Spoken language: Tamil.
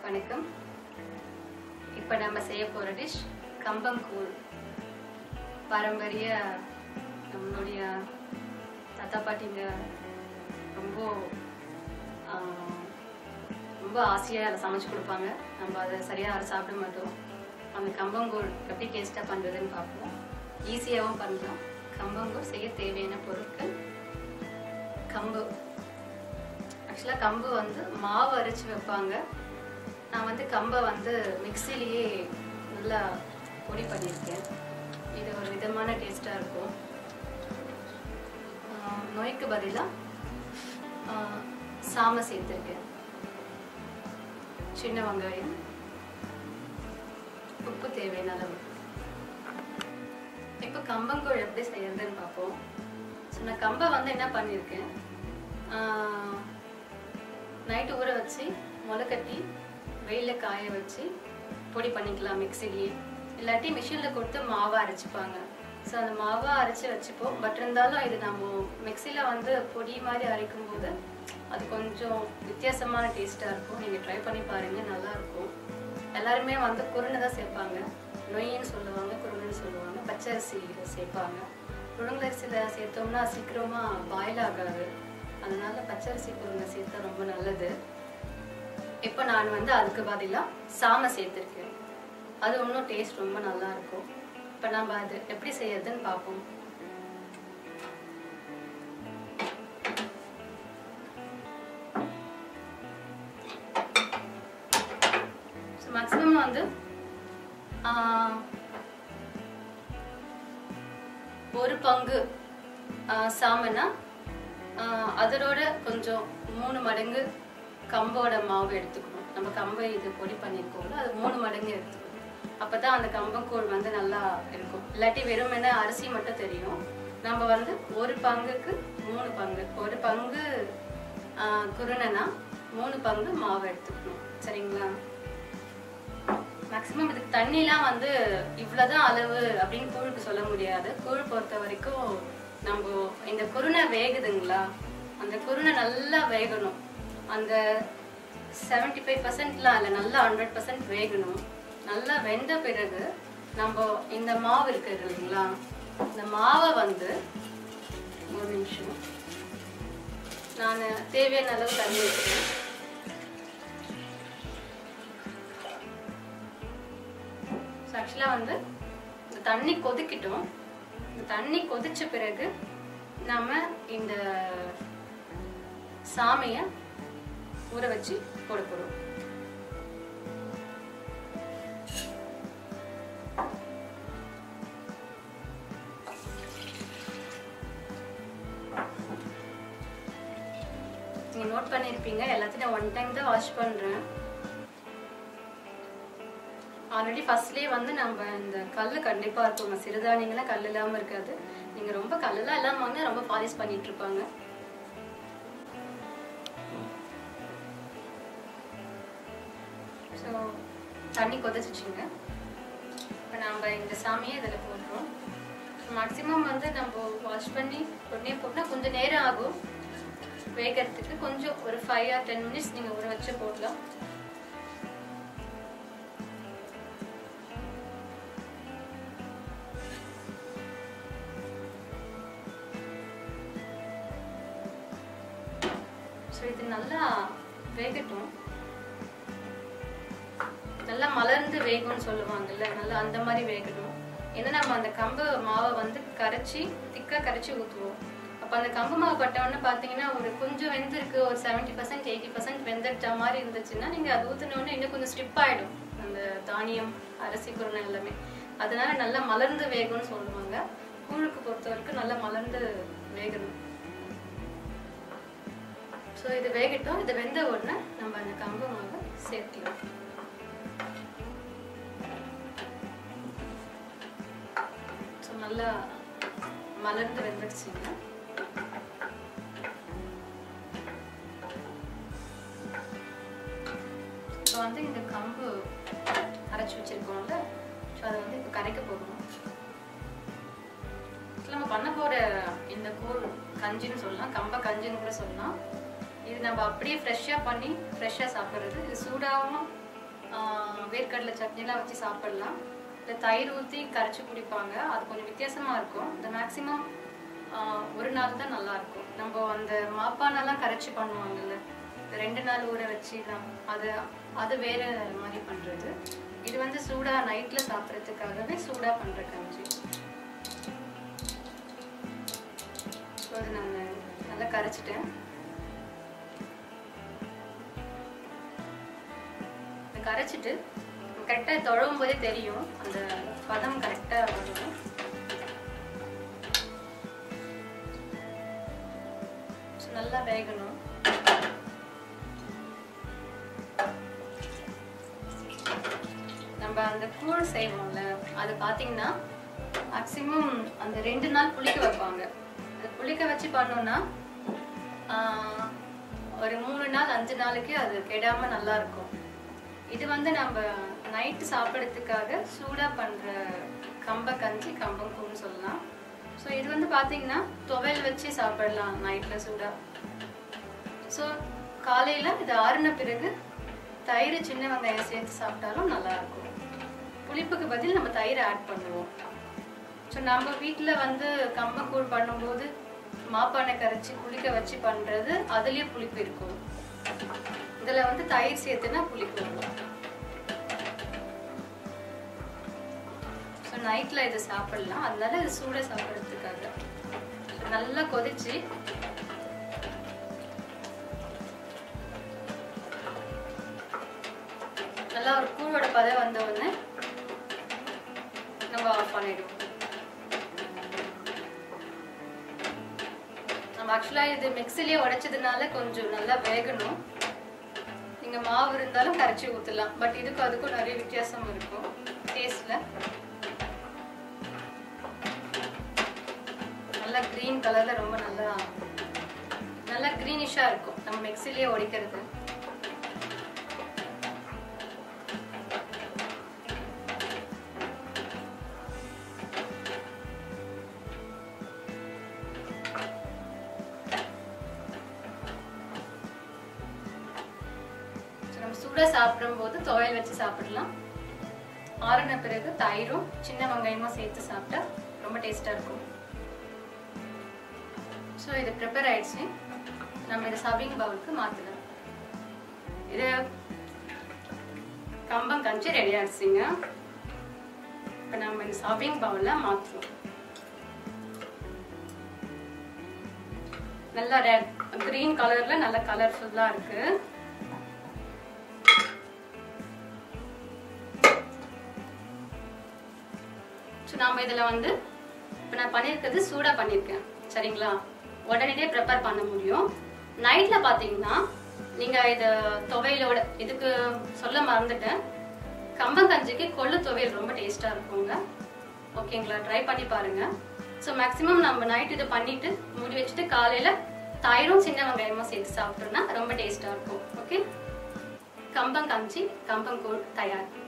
வணக்கம் இப்போ நம்ம செய்ய போகிற டிஷ் கம்பங்கூழ் பாரம்பரிய நம்மளுடைய தாத்தா பாட்டிங்க ரொம்ப ஆஹ், ரொம்ப ஆசையாக அதை சமைச்சு கொடுப்பாங்க நம்ம அதை சரியாக அதை சாப்பிட மாட்டோம் அந்த கம்பங்கூழ் எப்படி டேஸ்ட்டாக பண்ணுறதுன்னு பார்ப்போம் ஈஸியாகவும் பண்ணலாம் கம்பங்கூழ் செய்ய தேவையான பொருட்கள் கம்பு ஆக்சுவலாக கம்பு வந்து மாவு அரைச்சி வைப்பாங்க நான் வந்து கம்பை வந்து மிக்சிலேயே நல்லா பொடி பண்ணியிருக்கேன் இது ஒரு விதமான டேஸ்ட்டாக இருக்கும் ஆஹ் நோய்க்கு பதிலாக சாமை சேர்த்துருக்கேன் சின்ன வெங்காயம் உப்பு தேவையான அளவு இப்போ கம்பங்கூழ் எப்படி செய்யறதுன்னு பார்ப்போம் ஸோ நான் கம்பை வந்து என்ன பண்ணியிருக்கேன் நைட்டு ஊற வச்சு முளைக்கட்டி வெயிலில் காய வச்சு பொடி பண்ணிக்கலாம் மிக்சிலேயே இல்லாட்டி மிஷினில் கொடுத்து மாவாக அரைச்சிப்பாங்க ஸோ அந்த மாவாக அரைச்சி வச்சுப்போம் பட் இருந்தாலும் இது நம்ம மிக்சியில் வந்து பொடி மாதிரி அரைக்கும் போது அது கொஞ்சம் வித்தியாசமான டேஸ்ட்டாக இருக்கும் நீங்கள் ட்ரை பண்ணி பாருங்கள் நல்லாயிருக்கும் எல்லாருமே வந்து குருணை தான் சேர்ப்பாங்க நொய்ன்னு சொல்லுவாங்க குருணைன்னு சொல்லுவாங்க பச்சரிசி சேர்ப்பாங்க புழுங்கலரிசியில் சேர்த்தோம்னா சீக்கிரமாக பாயில் ஆகாது அதனால பச்சரிசி குருணை சேர்த்தா ரொம்ப நல்லது இப்போ நான் வந்து அதுக்கு பதிலாக சாமை சேர்த்துருக்கேன் அது இன்னும் டேஸ்ட் ரொம்ப நல்லா இருக்கும் இப்போ நம்ம அது எப்படி செய்யறதுன்னு பார்ப்போம் ஸோ மேக்ஸிமம் வந்து ஆஹ், ஒரு பங்கு ஆஹ், சாமைனா ஆஹ், அதனோட கொஞ்சம் மூணு மடங்கு கம்போட மாவு எடுத்துக்கணும் நம்ம கம்பை இது பொடி பண்ணியிருக்கோம்ல அது மூணு மடங்கு எடுத்துக்கணும் அப்போ தான் அந்த கம்பங்கூழ் வந்து நல்லா இருக்கும் இல்லாட்டி வெறுமனே அரிசி மட்டும் தெரியும் நம்ம வந்து ஒரு பங்குக்கு மூணு பங்கு ஒரு பங்கு ஆஹ், குருணைனா மூணு பங்கு மாவு எடுத்துக்கணும் சரிங்களா மேக்ஸிமம் இதுக்கு தண்ணிலாம் வந்து இவ்வளோதான் அளவு அப்படின்னு கூழுக்கு சொல்ல முடியாது கூழ் பொறுத்த வரைக்கும் நம்ம இந்த குருணை வேகுதுங்களா அந்த குருணை நல்லா வேகணும் அந்த செவன்டி ஃபைவ் பர்சன்ட்லாம் இல்லை நல்லா ஹண்ட்ரட் பர்சன்ட் வேகணும் நல்லா வெந்த பிறகு நம்ம இந்த மாவு இருக்குது இல்லைங்களா இந்த மாவை வந்து ஒரு நிமிஷம் நான் தேவையான அளவு தண்ணி வைக்கிறேன் ஸோ ஆக்சுவலாக வந்து இந்த தண்ணி கொதிக்கிட்டோம் இந்த தண்ணி கொதிச்ச பிறகு நம்ம இந்த சாமையை ஊற வச்சு போட போகிறோம் நீங்கள் நோட் பண்ணியிருப்பீங்க எல்லாத்தையும் நான் ஒன் டைம் தான் வாஷ் பண்ணுறேன் ஆல்ரெடி ஃபர்ஸ்ட்லேயே வந்து நம்ம இந்த கல் கண்டிப்பாக இருக்கும் சிறுதானியங்கள்லாம் கல் இல்லாமல் இருக்காது நீங்கள் ரொம்ப கல்லெல்லாம் இல்லாமல் வாங்கினா ரொம்ப பாலிஷ் பண்ணிட்டு இருப்பாங்க ஸோ தண்ணி கொதிச்சிச்சுங்க இப்போ நம்ம இந்த சாமியை இதில் போடுறோம் மேக்ஸிமம் வந்து நம்ம வாஷ் பண்ணி உடனே போட்டால் கொஞ்சம் நேரம் ஆகும் வேகிறதுக்கு கொஞ்சம் ஒரு ஃபைவ் ஆர் டென் மினிட்ஸ் நீங்கள் ஊற வச்சு போடலாம் ஸோ இது நல்லா வேகட்டும் நல்லா மலர்ந்து வேகும்னு சொல்லுவாங்கல்ல நல்லா அந்த மாதிரி வேகணும் ஏன்னா நம்ம அந்த கம்பு மாவை வந்து கரைச்சி திக்காக கரைச்சி ஊற்றுவோம் அப்போ அந்த கம்பு மாவு பட்டவுடனே பார்த்தீங்கன்னா ஒரு கொஞ்சம் வெந்திருக்கு ஒரு செவன்ட்டி பர்சன்ட் எயிட்டி பர்சன்ட் வெந்துட்ட மாதிரி இருந்துச்சுன்னா நீங்கள் அது ஊற்றினோடனே இன்னும் கொஞ்சம் ஸ்டிப் ஆகிடும் அந்த தானியம் அரிசி குருணை எல்லாமே அதனால நல்லா மலர்ந்து வேகும்னு சொல்லுவாங்க கூழுக்கு பொறுத்த வரைக்கும் நல்லா மலர்ந்து வேகணும் ஸோ இது வேகட்டும் இது வெந்த உடனே நம்ம அந்த கம்பு மாவை சேர்க்கலாம் ஸோ நல்லா மலர்ந்து வெந்துடுச்சுங்க இப்போ வந்து இந்த கம்பு அரைச்சி வச்சிருக்கோம்ல ஸோ அதை வந்து இப்போ கரைக்க போகணும் நம்ம பண்ண போற இந்த கூழ் கஞ்சின்னு சொல்லலாம் கம்ப கஞ்சின்னு கூட சொல்லலாம் இது நம்ம அப்படியே ஃப்ரெஷ்ஷாக பண்ணி ஃப்ரெஷ்ஷாக சாப்பிட்றது இது சூடாகவும் வேர்க்கடலை சட்னிலாம் வச்சு சாப்பிடலாம் இல்லை தயிர் ஊற்றி கரைச்சி குடிப்பாங்க அது கொஞ்சம் வித்தியாசமாக இருக்கும் இந்த மேக்ஸிமம் ஒரு நாள் தான் நல்லா இருக்கும் நம்ம அந்த மாப்பானெல்லாம் கரைச்சி பண்ணுவாங்கல்ல இந்த ரெண்டு நாள் ஊற வச்சு தான் அது அது வேற மாதிரி பண்ணுறது இது வந்து சூடாக நைட்டில் சாப்பிட்றதுக்காகவே சூடாக பண்ணுற கஞ்சி ஸோ அது நான் நல்லா கரைச்சிட்டேன் இதை கரைச்சிட்டு கரெக்டாக தொழவும் போதே தெரியும் அந்த பதம் கரெக்டாக வரும் ஸோ நல்லா வேகணும் நம்ம அந்த கூழ் செய்வோம்ல அது பார்த்தீங்கன்னா மேக்ஸிமம் அந்த ரெண்டு நாள் புளிக்க வைப்பாங்க அது புளிக்க வச்சு பண்ணோம்னா ஆஹ், ஒரு மூணு நாள் அஞ்சு நாளைக்கு அது கெடாம நல்லா இருக்கும் இது வந்து நம்ம நைட்டு சாப்பிட்றதுக்காக சூடாக பண்ணுற கம்ப கஞ்சி கம்பங்கூழ்னு சொல்லலாம் ஸோ இது வந்து பார்த்தீங்கன்னா துவையல் வச்சு சாப்பிடலாம் நைட்டில் சூடாக ஸோ காலையில் இது ஆறுன பிறகு தயிர் சின்ன வெங்காயம் சேர்த்து சாப்பிட்டாலும் நல்லா இருக்கும் புளிப்புக்கு பதில் நம்ம தயிர் ஆட் பண்ணுவோம் ஸோ நம்ம வீட்டில் வந்து கம்பங்கூழ் பண்ணும்போது மாப்பானை கரைச்சி புளிக்க வச்சு பண்ணுறது அதுலேயே புளிப்பு இருக்கும் இதில் வந்து தயிர் சேர்த்துனா புளிப்பு வரும் ஸோ நைட்டில் இதை சாப்பிடலாம் அதனால இது சூட சாப்பிட்றதுக்காக நல்லா கொதிச்சு நல்லா ஒரு கூழோட பதம் வந்த உடனே நம்ம ஆஃப் பண்ணிடுவோம் நம்ம ஆக்சுவலாக இது மிக்சிலேயே உடைச்சதுனால கொஞ்சம் நல்லா வேகணும் நீங்க மாவு இருந்தாலும் கரைச்சி ஊற்றலாம் பட் இதுக்கும் அதுக்கும் நிறைய வித்தியாசம் இருக்கும் டேஸ்ட்ல நல்லா க்ரீன் கலர்ல ரொம்ப நல்லா நல்லா க்ரீனிஷா இருக்கும் நம்ம மிக்சிலேயே உடைக்கிறது So, நம்ம சூடாக சாப்பிடும்போது துவையல் வச்சு சாப்பிடலாம் ஆறின பிறகு தயிரும் சின்ன வெங்காயமும் சேர்த்து சாப்பிட்டா ரொம்ப டேஸ்டாக இருக்கும் ஸோ இது ப்ரிப்பேர் ஆயிடுச்சு நம்ம இதை சர்விங் பவுலுக்கு மாற்றலாம் இது கம்பம் கஞ்சி ரெடி ஆயிடுச்சுங்க இப்போ நம்ம இந்த சர்விங் பவுலில் மாற்றுவோம் நல்லா ரெட் க்ரீன் கலரில் நல்லா கலர்ஃபுல்லாக இருக்குது ஸோ நாம இதில் வந்து இப்போ நான் பண்ணியிருக்கிறது சூடாக பண்ணியிருக்கேன் சரிங்களா உடனடியே ப்ரிப்பேர் பண்ண முடியும் நைட்டில் பார்த்தீங்கன்னா நீங்கள் இதை துவையலோட இதுக்கு சொல்ல மறந்துட்டேன் கம்பங்கஞ்சிக்கு கொள்ளு துவையல் ரொம்ப டேஸ்ட்டாக இருக்குங்க ஓகேங்களா ட்ரை பண்ணி பாருங்க ஸோ மேக்ஸிமம் நம்ம நைட் இதை பண்ணிட்டு மூடி வச்சுட்டு காலையில் தயிரும் சின்ன வெங்காயமும் சேர்த்து சாப்பிட்டோம்னா ரொம்ப டேஸ்ட்டாக இருக்கும் ஓகே கம்பங்கஞ்சி கம்பங்கூழ் தயார்